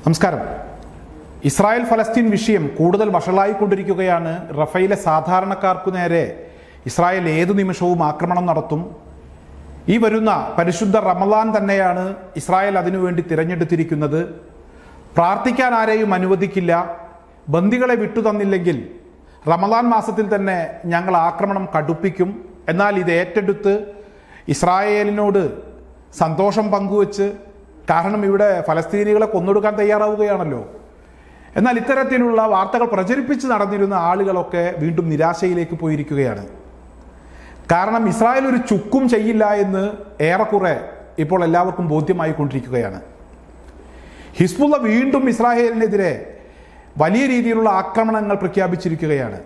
നമസ്കാരം ഇസ്രായേൽ ഫലസ്തീൻ വിഷയം കൂടുതൽ വഷളായിക്കൊണ്ടിരിക്കുകയാണ് റഫയിലെ സാധാരണക്കാർക്കു നേരെ ഇസ്രായേൽ ഏതു നിമിഷവും ആക്രമണം നടത്തും ഈ വരുന്ന പരിശുദ്ധ റമലാൻ തന്നെയാണ് ഇസ്രായേൽ അതിനുവേണ്ടി തിരഞ്ഞെടുത്തിരിക്കുന്നത് പ്രാർത്ഥിക്കാൻ ആരെയും അനുവദിക്കില്ല ബന്ദികളെ വിട്ടു തന്നില്ലെങ്കിൽ റമലാൻ മാസത്തിൽ തന്നെ ഞങ്ങൾ ആക്രമണം കടുപ്പിക്കും എന്നാൽ ഇത് ഏറ്റെടുത്ത് ഇസ്രായേലിനോട് സന്തോഷം പങ്കുവച്ച് കാരണം ഇവിടെ ഫലസ്തീനികളെ കൊന്നൊടുക്കാൻ തയ്യാറാവുകയാണല്ലോ എന്നാൽ ഇത്തരത്തിലുള്ള വാർത്തകൾ പ്രചരിപ്പിച്ച് നടന്നിരുന്ന ആളുകളൊക്കെ വീണ്ടും നിരാശയിലേക്ക് പോയിരിക്കുകയാണ് കാരണം ഇസ്രായേൽ ഒരു ചുക്കും ചെയ്യില്ല എന്ന് ഏറെക്കുറെ ഇപ്പോൾ എല്ലാവർക്കും ബോധ്യമായി കൊണ്ടിരിക്കുകയാണ് ഹിസ്ബുള്ള വീണ്ടും ഇസ്രായേലിനെതിരെ വലിയ രീതിയിലുള്ള ആക്രമണങ്ങൾ പ്രഖ്യാപിച്ചിരിക്കുകയാണ്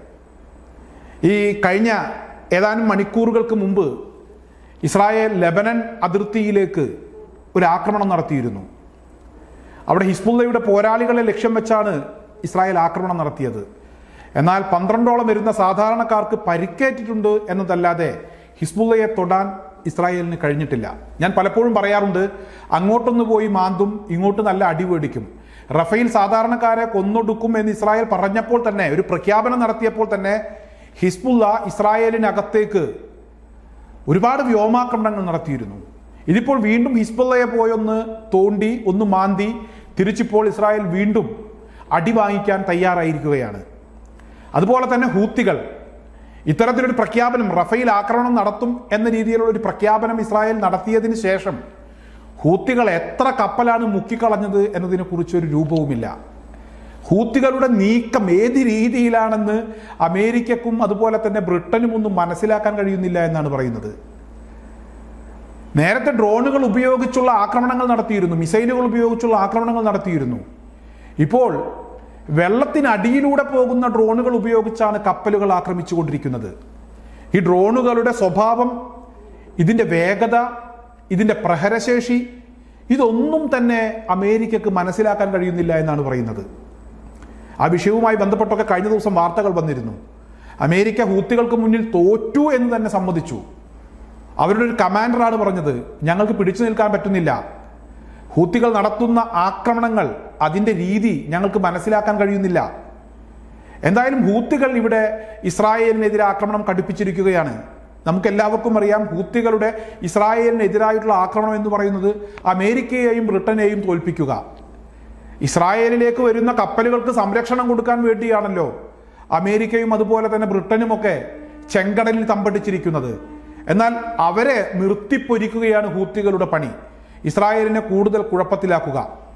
ഈ കഴിഞ്ഞ ഏതാനും മണിക്കൂറുകൾക്ക് മുമ്പ് ഇസ്രായേൽ ലെബനൻ അതിർത്തിയിലേക്ക് ഒരു ആക്രമണം നടത്തിയിരുന്നു അവിടെ ഹിസ്ബുള്ളയുടെ പോരാളികളെ ലക്ഷ്യം വെച്ചാണ് ഇസ്രായേൽ ആക്രമണം നടത്തിയത് എന്നാൽ പന്ത്രണ്ടോളം വരുന്ന സാധാരണക്കാർക്ക് പരിക്കേറ്റിട്ടുണ്ട് എന്നതല്ലാതെ ഹിസ്ബുള്ളയെ തൊടാൻ ഇസ്രായേലിന് കഴിഞ്ഞിട്ടില്ല ഞാൻ പലപ്പോഴും പറയാറുണ്ട് അങ്ങോട്ടൊന്ന് പോയി മാന്തും ഇങ്ങോട്ട് നല്ല അടിവേടിക്കും റഫേൽ സാധാരണക്കാരെ കൊന്നൊടുക്കും എന്ന് ഇസ്രായേൽ പറഞ്ഞപ്പോൾ തന്നെ ഒരു പ്രഖ്യാപനം നടത്തിയപ്പോൾ തന്നെ ഹിസ്ബുള്ള ഇസ്രായേലിനകത്തേക്ക് ഒരുപാട് വ്യോമാക്രമണങ്ങൾ നടത്തിയിരുന്നു ഇതിപ്പോൾ വീണ്ടും ഹിസ്ബുള്ളയെ പോയൊന്ന് തോണ്ടി ഒന്ന് മാന്തി തിരിച്ചിപ്പോൾ ഇസ്രായേൽ വീണ്ടും അടി വാങ്ങിക്കാൻ തയ്യാറായിരിക്കുകയാണ് അതുപോലെ തന്നെ ഹൂത്തികൾ ഇത്തരത്തിലൊരു പ്രഖ്യാപനം റഫേൽ ആക്രമണം നടത്തും എന്ന രീതിയിലുള്ള ഒരു പ്രഖ്യാപനം ഇസ്രായേൽ നടത്തിയതിന് ശേഷം ഹൂത്തികൾ എത്ര കപ്പലാണ് മുക്കിക്കളഞ്ഞത് എന്നതിനെ കുറിച്ച് ഒരു രൂപവുമില്ല ഹൂത്തികളുടെ നീക്കം ഏത് രീതിയിലാണെന്ന് അമേരിക്കക്കും അതുപോലെ തന്നെ ബ്രിട്ടനും ഒന്നും മനസ്സിലാക്കാൻ കഴിയുന്നില്ല എന്നാണ് പറയുന്നത് നേരത്തെ ഡ്രോണുകൾ ഉപയോഗിച്ചുള്ള ആക്രമണങ്ങൾ നടത്തിയിരുന്നു മിസൈലുകൾ ഉപയോഗിച്ചുള്ള ആക്രമണങ്ങൾ നടത്തിയിരുന്നു ഇപ്പോൾ വെള്ളത്തിനടിയിലൂടെ പോകുന്ന ഡ്രോണുകൾ ഉപയോഗിച്ചാണ് കപ്പലുകൾ ആക്രമിച്ചുകൊണ്ടിരിക്കുന്നത് ഈ ഡ്രോണുകളുടെ സ്വഭാവം ഇതിൻ്റെ വേഗത ഇതിൻ്റെ പ്രഹരശേഷി ഇതൊന്നും തന്നെ അമേരിക്കക്ക് മനസ്സിലാക്കാൻ കഴിയുന്നില്ല എന്നാണ് പറയുന്നത് ആ വിഷയവുമായി ബന്ധപ്പെട്ടൊക്കെ കഴിഞ്ഞ ദിവസം വാർത്തകൾ വന്നിരുന്നു അമേരിക്ക ഹൂത്തികൾക്ക് മുന്നിൽ തോറ്റു എന്ന് തന്നെ സമ്മതിച്ചു അവരുടെ ഒരു കമാൻഡറാണ് പറഞ്ഞത് ഞങ്ങൾക്ക് പിടിച്ചു നിൽക്കാൻ പറ്റുന്നില്ല ഹൂത്തികൾ നടത്തുന്ന ആക്രമണങ്ങൾ അതിൻ്റെ രീതി ഞങ്ങൾക്ക് മനസ്സിലാക്കാൻ കഴിയുന്നില്ല എന്തായാലും ഹൂത്തികൾ ഇവിടെ ഇസ്രായേലിനെതിരെ ആക്രമണം കടുപ്പിച്ചിരിക്കുകയാണ് നമുക്ക് എല്ലാവർക്കും അറിയാം ഹൂത്തികളുടെ ഇസ്രായേലിനെതിരായിട്ടുള്ള ആക്രമണം എന്ന് പറയുന്നത് അമേരിക്കയെയും ബ്രിട്ടനെയും തോൽപ്പിക്കുക ഇസ്രായേലിലേക്ക് വരുന്ന കപ്പലുകൾക്ക് സംരക്ഷണം കൊടുക്കാൻ വേണ്ടിയാണല്ലോ അമേരിക്കയും അതുപോലെ തന്നെ ബ്രിട്ടനുമൊക്കെ ചെങ്കടലിൽ തമ്പടിച്ചിരിക്കുന്നത് എന്നാൽ അവരെ നിർത്തിപ്പൊരിക്കുകയാണ് ഹൂത്തികളുടെ പണി ഇസ്രായേലിനെ കൂടുതൽ കുഴപ്പത്തിലാക്കുക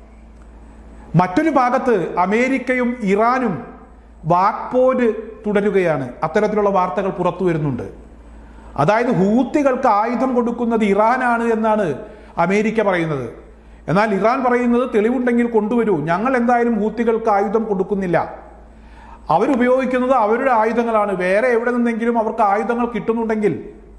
മറ്റൊരു ഭാഗത്ത് അമേരിക്കയും ഇറാനും വാക്പോര് തുടരുകയാണ് അത്തരത്തിലുള്ള വാർത്തകൾ പുറത്തു വരുന്നുണ്ട് അതായത് ഹൂത്തികൾക്ക് ആയുധം കൊടുക്കുന്നത് ഇറാനാണ് എന്നാണ് അമേരിക്ക പറയുന്നത് എന്നാൽ ഇറാൻ പറയുന്നത് തെളിവുണ്ടെങ്കിൽ കൊണ്ടുവരൂ ഞങ്ങൾ എന്തായാലും ഹൂത്തികൾക്ക് ആയുധം കൊടുക്കുന്നില്ല അവരുപയോഗിക്കുന്നത് അവരുടെ ആയുധങ്ങളാണ് വേറെ എവിടെ നിന്നെങ്കിലും അവർക്ക് ആയുധങ്ങൾ കിട്ടുന്നുണ്ടെങ്കിൽ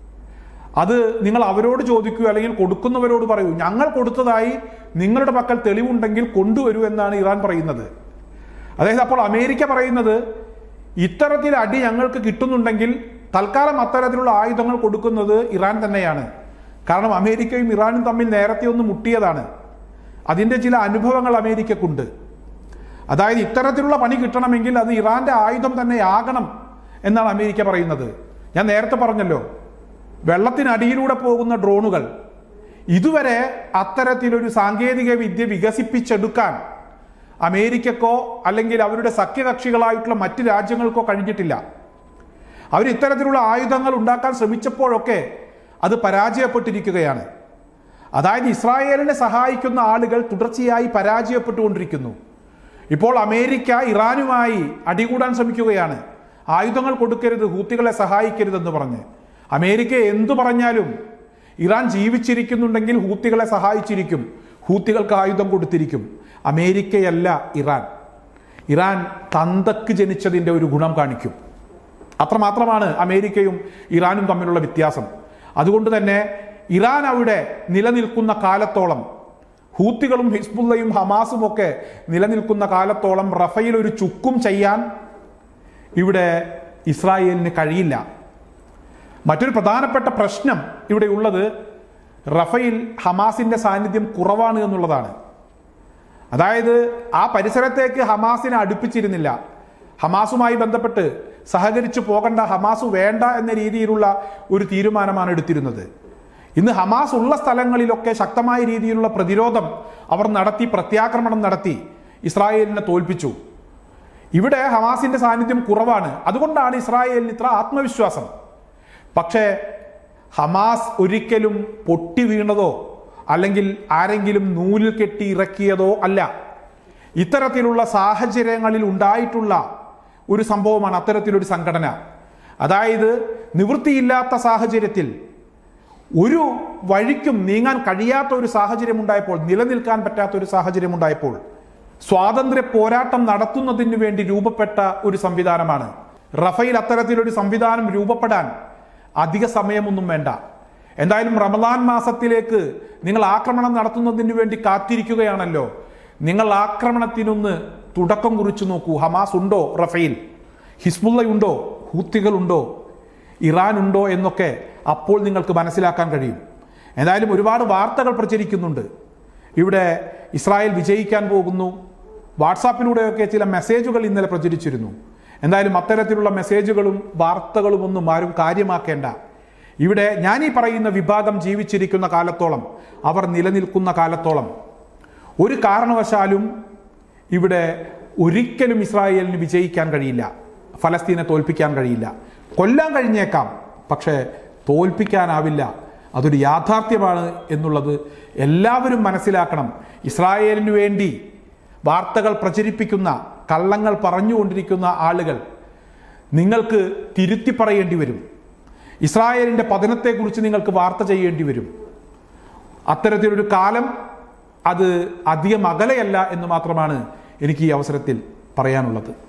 അത് നിങ്ങൾ അവരോട് ചോദിക്കൂ അല്ലെങ്കിൽ കൊടുക്കുന്നവരോട് പറയൂ ഞങ്ങൾ കൊടുത്തതായി നിങ്ങളുടെ പക്കൽ തെളിവുണ്ടെങ്കിൽ കൊണ്ടുവരൂ എന്നാണ് ഇറാൻ പറയുന്നത് അതായത് അപ്പോൾ അമേരിക്ക പറയുന്നത് ഇത്തരത്തിൽ അടി ഞങ്ങൾക്ക് കിട്ടുന്നുണ്ടെങ്കിൽ തൽക്കാലം അത്തരത്തിലുള്ള ആയുധങ്ങൾ കൊടുക്കുന്നത് ഇറാൻ തന്നെയാണ് കാരണം അമേരിക്കയും ഇറാനും തമ്മിൽ നേരത്തെ ഒന്ന് മുട്ടിയതാണ് അതിൻ്റെ ചില അനുഭവങ്ങൾ അമേരിക്കക്കുണ്ട് അതായത് ഇത്തരത്തിലുള്ള പണി കിട്ടണമെങ്കിൽ അത് ഇറാന്റെ ആയുധം തന്നെ ആകണം എന്നാണ് അമേരിക്ക പറയുന്നത് ഞാൻ നേരത്തെ പറഞ്ഞല്ലോ വെള്ളത്തിനടിയിലൂടെ പോകുന്ന ഡ്രോണുകൾ ഇതുവരെ അത്തരത്തിലൊരു സാങ്കേതിക വിദ്യ വികസിപ്പിച്ചെടുക്കാൻ അമേരിക്കക്കോ അല്ലെങ്കിൽ അവരുടെ സഖ്യകക്ഷികളായിട്ടുള്ള മറ്റ് രാജ്യങ്ങൾക്കോ കഴിഞ്ഞിട്ടില്ല അവർ ഇത്തരത്തിലുള്ള ആയുധങ്ങൾ ഉണ്ടാക്കാൻ ശ്രമിച്ചപ്പോഴൊക്കെ അത് പരാജയപ്പെട്ടിരിക്കുകയാണ് അതായത് ഇസ്രായേലിനെ സഹായിക്കുന്ന ആളുകൾ തുടർച്ചയായി പരാജയപ്പെട്ടുകൊണ്ടിരിക്കുന്നു ഇപ്പോൾ അമേരിക്ക ഇറാനുമായി അടികൂടാൻ ശ്രമിക്കുകയാണ് ആയുധങ്ങൾ കൊടുക്കരുത് ഹൂത്തികളെ സഹായിക്കരുതെന്ന് പറഞ്ഞ് അമേരിക്ക എന്തു പറഞ്ഞാലും ഇറാൻ ജീവിച്ചിരിക്കുന്നുണ്ടെങ്കിൽ ഹൂത്തികളെ സഹായിച്ചിരിക്കും ഹൂത്തികൾക്ക് ആയുധം കൊടുത്തിരിക്കും അമേരിക്കയല്ല ഇറാൻ ഇറാൻ തന്തക്ക് ജനിച്ചതിൻ്റെ ഒരു ഗുണം കാണിക്കും അത്രമാത്രമാണ് അമേരിക്കയും ഇറാനും തമ്മിലുള്ള വ്യത്യാസം അതുകൊണ്ട് തന്നെ ഇറാൻ അവിടെ നിലനിൽക്കുന്ന കാലത്തോളം ഹൂത്തികളും ഹിസ്ബുള്ളയും ഹമാസും ഒക്കെ നിലനിൽക്കുന്ന കാലത്തോളം റഫയിൽ ഒരു ചുക്കും ചെയ്യാൻ ഇവിടെ ഇസ്രായേലിന് കഴിയില്ല മറ്റൊരു പ്രധാനപ്പെട്ട പ്രശ്നം ഇവിടെ ഉള്ളത് റഫയിൽ ഹമാസിന്റെ സാന്നിധ്യം കുറവാണ് എന്നുള്ളതാണ് അതായത് ആ പരിസരത്തേക്ക് ഹമാസിനെ അടുപ്പിച്ചിരുന്നില്ല ഹമാസുമായി ബന്ധപ്പെട്ട് സഹകരിച്ചു പോകണ്ട ഹമാസ് വേണ്ട എന്ന രീതിയിലുള്ള ഒരു തീരുമാനമാണ് എടുത്തിരുന്നത് ഇന്ന് ഹമാസ് ഉള്ള സ്ഥലങ്ങളിലൊക്കെ ശക്തമായ രീതിയിലുള്ള പ്രതിരോധം അവർ നടത്തി പ്രത്യാക്രമണം നടത്തി ഇസ്രായേലിനെ തോൽപ്പിച്ചു ഇവിടെ ഹമാസിന്റെ സാന്നിധ്യം കുറവാണ് അതുകൊണ്ടാണ് ഇസ്രായേലിന് ഇത്ര ആത്മവിശ്വാസം പക്ഷേ ഹമാസ് ഒരിക്കലും പൊട്ടി വീണതോ അല്ലെങ്കിൽ ആരെങ്കിലും നൂലിൽ കെട്ടി ഇറക്കിയതോ അല്ല ഇത്തരത്തിലുള്ള സാഹചര്യങ്ങളിൽ ഉണ്ടായിട്ടുള്ള ഒരു സംഭവമാണ് അത്തരത്തിലൊരു സംഘടന അതായത് നിവൃത്തിയില്ലാത്ത സാഹചര്യത്തിൽ ഒരു വഴിക്കും നീങ്ങാൻ കഴിയാത്ത ഒരു സാഹചര്യം ഉണ്ടായപ്പോൾ നിലനിൽക്കാൻ പറ്റാത്ത ഒരു സാഹചര്യം ഉണ്ടായപ്പോൾ സ്വാതന്ത്ര്യ പോരാട്ടം നടത്തുന്നതിന് വേണ്ടി രൂപപ്പെട്ട ഒരു സംവിധാനമാണ് റഫേൽ അത്തരത്തിലൊരു സംവിധാനം രൂപപ്പെടാൻ അധിക സമയമൊന്നും വേണ്ട എന്തായാലും റമദാൻ മാസത്തിലേക്ക് നിങ്ങൾ ആക്രമണം നടത്തുന്നതിന് വേണ്ടി കാത്തിരിക്കുകയാണല്ലോ നിങ്ങൾ ആക്രമണത്തിനൊന്ന് തുടക്കം കുറിച്ചു നോക്കൂ ഹമാസ് ഉണ്ടോ റഫേൽ ഹിസ്ബുള്ളയുണ്ടോ ഹൂത്തികളുണ്ടോ ഇറാൻ ഉണ്ടോ എന്നൊക്കെ അപ്പോൾ നിങ്ങൾക്ക് മനസ്സിലാക്കാൻ കഴിയും എന്തായാലും ഒരുപാട് വാർത്തകൾ പ്രചരിക്കുന്നുണ്ട് ഇവിടെ ഇസ്രായേൽ വിജയിക്കാൻ പോകുന്നു വാട്സാപ്പിലൂടെയൊക്കെ ചില മെസ്സേജുകൾ ഇന്നലെ പ്രചരിച്ചിരുന്നു എന്തായാലും അത്തരത്തിലുള്ള മെസ്സേജുകളും വാർത്തകളും ഒന്നും ആരും കാര്യമാക്കേണ്ട ഇവിടെ ഞാൻ ഈ പറയുന്ന വിഭാഗം ജീവിച്ചിരിക്കുന്ന കാലത്തോളം അവർ നിലനിൽക്കുന്ന കാലത്തോളം ഒരു കാരണവശാലും ഇവിടെ ഒരിക്കലും ഇസ്രായേലിന് വിജയിക്കാൻ കഴിയില്ല ഫലസ്തീനെ തോൽപ്പിക്കാൻ കഴിയില്ല കൊല്ലാൻ കഴിഞ്ഞേക്കാം പക്ഷേ തോൽപ്പിക്കാനാവില്ല അതൊരു യാഥാർത്ഥ്യമാണ് എന്നുള്ളത് എല്ലാവരും മനസ്സിലാക്കണം ഇസ്രായേലിന് വേണ്ടി വാർത്തകൾ പ്രചരിപ്പിക്കുന്ന കള്ളങ്ങൾ പറഞ്ഞുകൊണ്ടിരിക്കുന്ന ആളുകൾ നിങ്ങൾക്ക് തിരുത്തി പറയേണ്ടി വരും ഇസ്രായേലിൻ്റെ പതനത്തെക്കുറിച്ച് നിങ്ങൾക്ക് വാർത്ത ചെയ്യേണ്ടി വരും അത്തരത്തിലൊരു കാലം അത് അധികം അകലെയല്ല എന്ന് മാത്രമാണ് എനിക്ക് ഈ അവസരത്തിൽ പറയാനുള്ളത്